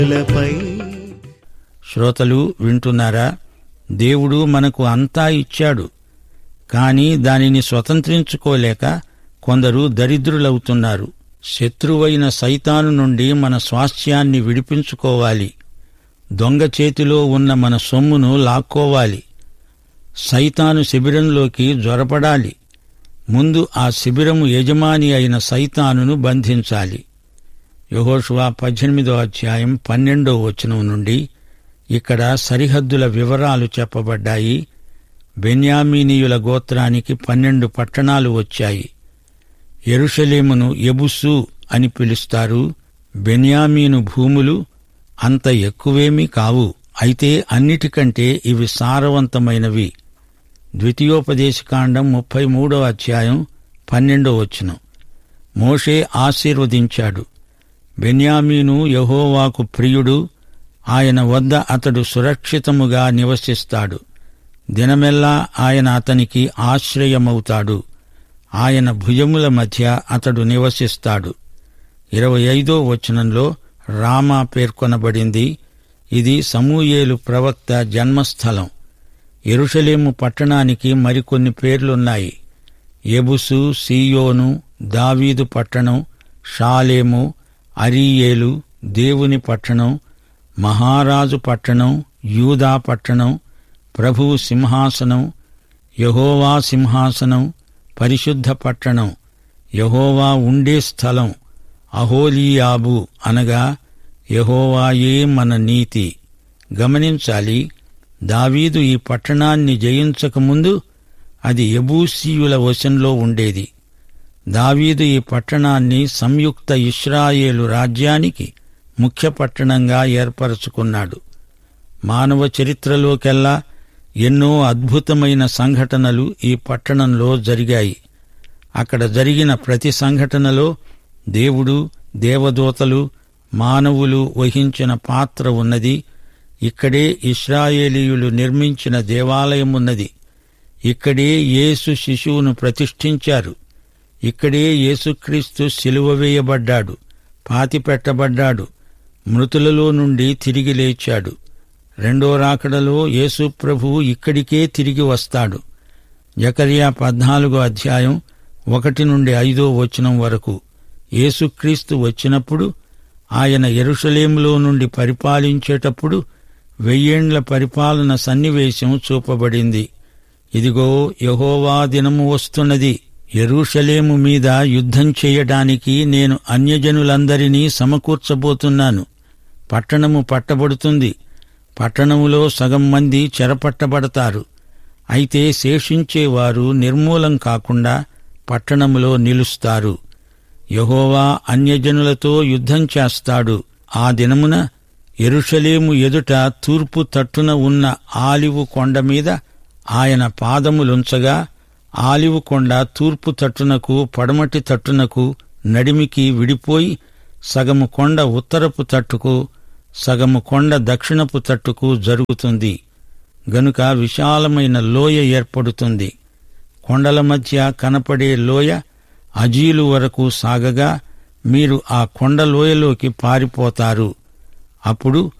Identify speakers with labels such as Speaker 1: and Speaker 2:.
Speaker 1: లపై
Speaker 2: శ్రోతలు వింటున్నారా దేవుడు మనకు అంతా ఇచ్చాడు కాని దానిని స్వతంత్రించుకోలేక కొందరు దరిద్రులవుతున్నారు శత్రువైన సైతాను నుండి మన స్వాస్థ్యాన్ని విడిపించుకోవాలి దొంగ చేతిలో ఉన్న మన సొమ్మును లాక్కోవాలి సైతాను శిబిరంలోకి జొరపడాలి ముందు ఆ శిబిరము యజమాని అయిన సైతానును బంధించాలి యహోషువా పద్దెనిమిదో అధ్యాయం పన్నెండో వచనం నుండి ఇక్కడ సరిహద్దుల వివరాలు చెప్పబడ్డాయి బెన్యామీనీయుల గోత్రానికి పన్నెండు పట్టణాలు వచ్చాయి ఎరుషలేమును ఎబుసు అని పిలుస్తారు బెన్యామీను భూములు అంత ఎక్కువేమీ కావు అయితే అన్నిటికంటే ఇవి సారవంతమైనవి ద్వితీయోపదేశకాండం ముప్పై మూడో అధ్యాయం పన్నెండో వచనం మోషే ఆశీర్వదించాడు బెన్యామీను యహోవాకు ప్రియుడు ఆయన వద్ద అతడు సురక్షితముగా నివసిస్తాడు దినమెల్లా ఆయన అతనికి ఆశ్రయమవుతాడు ఆయన భుజముల మధ్య అతడు నివసిస్తాడు ఇరవై ఐదో వచనంలో రామా పేర్కొనబడింది ఇది సమూయేలు ప్రవక్త జన్మస్థలం ఎరుషలేము పట్టణానికి మరికొన్ని పేర్లున్నాయి ఎబుసు సీయోను దావీదు పట్టణం షాలేము అరీయేలు దేవుని పట్టణం మహారాజు పట్టణం యూదా పట్టణం ప్రభువు సింహాసనం యహోవా సింహాసనం పరిశుద్ధ పట్టణం యహోవా ఉండే స్థలం అహోలియాబు అనగా యహోవాయే మన నీతి గమనించాలి దావీదు ఈ పట్టణాన్ని జయించకముందు అది ఎబూసీయుల వశంలో ఉండేది దావీదు ఈ పట్టణాన్ని సంయుక్త ఇస్రాయేలు రాజ్యానికి ముఖ్య పట్టణంగా ఏర్పరచుకున్నాడు మానవ చరిత్రలోకెల్లా ఎన్నో అద్భుతమైన సంఘటనలు ఈ పట్టణంలో జరిగాయి అక్కడ జరిగిన ప్రతి సంఘటనలో దేవుడు దేవదూతలు మానవులు వహించిన పాత్ర ఉన్నది ఇక్కడే ఇస్రాయేలీయులు నిర్మించిన దేవాలయం ఉన్నది ఇక్కడే యేసు శిశువును ప్రతిష్ఠించారు ఇక్కడే యేసుక్రీస్తు సిలువ వేయబడ్డాడు పాతిపెట్టబడ్డాడు మృతులలో నుండి తిరిగి లేచాడు రెండో రాకడలో యేసు ప్రభువు ఇక్కడికే తిరిగి వస్తాడు జకర్యా పద్నాలుగో అధ్యాయం ఒకటి నుండి ఐదో వచనం వరకు యేసుక్రీస్తు వచ్చినప్పుడు ఆయన ఎరుషలేములో నుండి పరిపాలించేటప్పుడు వెయ్యేండ్ల పరిపాలన సన్నివేశం చూపబడింది ఇదిగో యహోవా దినము వస్తున్నది ఎరుషలేము మీద యుద్ధం చేయడానికి నేను అన్యజనులందరినీ సమకూర్చబోతున్నాను పట్టణము పట్టబడుతుంది పట్టణములో సగం మంది చెరపట్టబడతారు అయితే శేషించేవారు నిర్మూలం కాకుండా పట్టణములో నిలుస్తారు యహోవా అన్యజనులతో యుద్ధం చేస్తాడు ఆ దినమున ఎరుషలేము ఎదుట తూర్పు తట్టున ఉన్న ఆలివు కొండ మీద ఆయన పాదములుంచగా ఆలివు కొండ తూర్పు తట్టునకు పడమటి తట్టునకు నడిమికి విడిపోయి సగము కొండ ఉత్తరపు తట్టుకు సగము కొండ దక్షిణపు తట్టుకు జరుగుతుంది గనుక విశాలమైన లోయ ఏర్పడుతుంది కొండల మధ్య కనపడే లోయ అజీలు వరకు సాగగా మీరు ఆ కొండ లోయలోకి పారిపోతారు అప్పుడు